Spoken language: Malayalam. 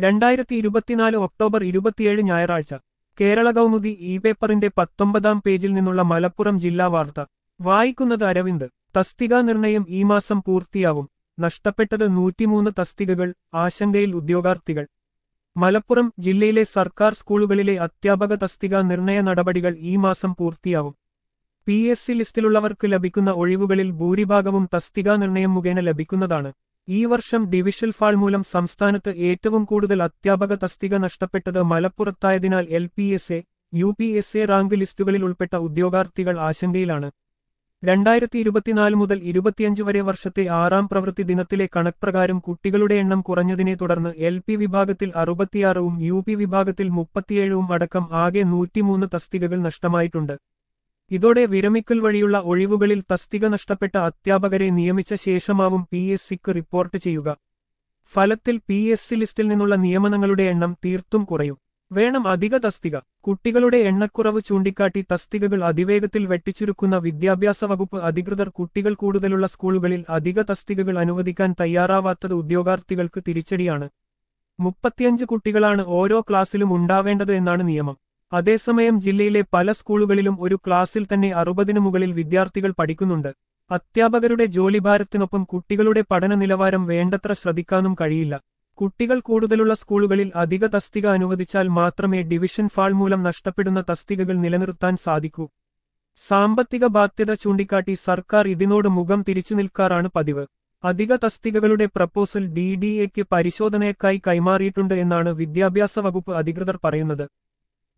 രണ്ടായിരത്തി ഇരുപത്തിനാല് ഒക്ടോബർ ഇരുപത്തിയേഴ് ഞായറാഴ്ച കേരള കൗമുദി ഇ പേപ്പറിന്റെ പത്തൊമ്പതാം പേജിൽ നിന്നുള്ള മലപ്പുറം ജില്ലാ വാർത്ത വായിക്കുന്നത് അരവിന്ദ് തസ്തികാ നിർണയം ഈ മാസം പൂർത്തിയാവും നഷ്ടപ്പെട്ടത് നൂറ്റിമൂന്ന് തസ്തികകൾ ആശങ്കയിൽ ഉദ്യോഗാർത്ഥികൾ മലപ്പുറം ജില്ലയിലെ സർക്കാർ സ്കൂളുകളിലെ അധ്യാപക തസ്തിക നിർണയ നടപടികൾ ഈ മാസം പൂർത്തിയാവും പി എസ് സി ലിസ്റ്റിലുള്ളവർക്ക് ലഭിക്കുന്ന ഒഴിവുകളിൽ ഭൂരിഭാഗവും തസ്തികാ നിർണയം മുഖേന ലഭിക്കുന്നതാണ് ഈ വർഷം ഡിവിഷൽ ഫാൾ മൂലം സംസ്ഥാനത്ത് ഏറ്റവും കൂടുതൽ അധ്യാപക തസ്തിക നഷ്ടപ്പെട്ടത് മലപ്പുറത്തായതിനാൽ L P S A U P S A rank ലിസ്റ്റുകളിൽ ഉൾപ്പെട്ട ഉദ്യോഗാർത്ഥികൾ ആശങ്കയിലാണ് രണ്ടായിരത്തി ഇരുപത്തിനാല് മുതൽ ഇരുപത്തിയഞ്ച് വരെ വർഷത്തെ ആറാം പ്രവൃത്തി ദിനത്തിലെ കണക്പ്രകാരം കുട്ടികളുടെ എണ്ണം കുറഞ്ഞതിനെ തുടർന്ന് എൽ പി വിഭാഗത്തിൽ അറുപത്തിയാറും യു പി വിഭാഗത്തിൽ മുപ്പത്തിയേഴും അടക്കം ആകെ നൂറ്റിമൂന്ന് തസ്തികകൾ നഷ്ടമായിട്ടുണ്ട് ഇതോടെ വിരമിക്കൽ വഴിയുള്ള ഒഴിവുകളിൽ തസ്തിക നഷ്ടപ്പെട്ട അധ്യാപകരെ നിയമിച്ച ശേഷമാവും പി എസ് സിക്ക് റിപ്പോർട്ട് ചെയ്യുക ഫലത്തിൽ പി എസ് സി ലിസ്റ്റിൽ നിന്നുള്ള നിയമനങ്ങളുടെ എണ്ണം തീർത്തും കുറയും വേണം അധിക തസ്തിക കുട്ടികളുടെ എണ്ണക്കുറവ് ചൂണ്ടിക്കാട്ടി തസ്തികകൾ അതിവേഗത്തിൽ വെട്ടിച്ചുരുക്കുന്ന വിദ്യാഭ്യാസ വകുപ്പ് അധികൃതർ കുട്ടികൾ കൂടുതലുള്ള സ്കൂളുകളിൽ അധിക തസ്തികകൾ അനുവദിക്കാൻ തയ്യാറാവാത്തത് ഉദ്യോഗാർത്ഥികൾക്ക് തിരിച്ചടിയാണ് മുപ്പത്തിയഞ്ച് കുട്ടികളാണ് ഓരോ ക്ലാസ്സിലും ഉണ്ടാവേണ്ടത് എന്നാണ് നിയമം അതേസമയം ജില്ലയിലെ പല സ്കൂളുകളിലും ഒരു ക്ലാസ്സിൽ തന്നെ അറുപതിനു മുകളിൽ വിദ്യാർത്ഥികൾ പഠിക്കുന്നുണ്ട് അധ്യാപകരുടെ ജോലിഭാരത്തിനൊപ്പം കുട്ടികളുടെ പഠന നിലവാരം വേണ്ടത്ര ശ്രദ്ധിക്കാനും കഴിയില്ല കുട്ടികൾ കൂടുതലുള്ള സ്കൂളുകളിൽ അധിക തസ്തിക അനുവദിച്ചാൽ മാത്രമേ ഡിവിഷൻ ഫാൾ മൂലം നഷ്ടപ്പെടുന്ന തസ്തികകൾ നിലനിർത്താൻ സാധിക്കൂ സാമ്പത്തിക ബാധ്യത ചൂണ്ടിക്കാട്ടി സർക്കാർ ഇതിനോട് മുഖം തിരിച്ചു നിൽക്കാറാണ് പതിവ് അധിക തസ്തികകളുടെ പ്രപ്പോസൽ ഡി ഡി എക്ക് പരിശോധനയ്ക്കായി കൈമാറിയിട്ടുണ്ട് എന്നാണ് വിദ്യാഭ്യാസ വകുപ്പ് അധികൃതർ പറയുന്നത്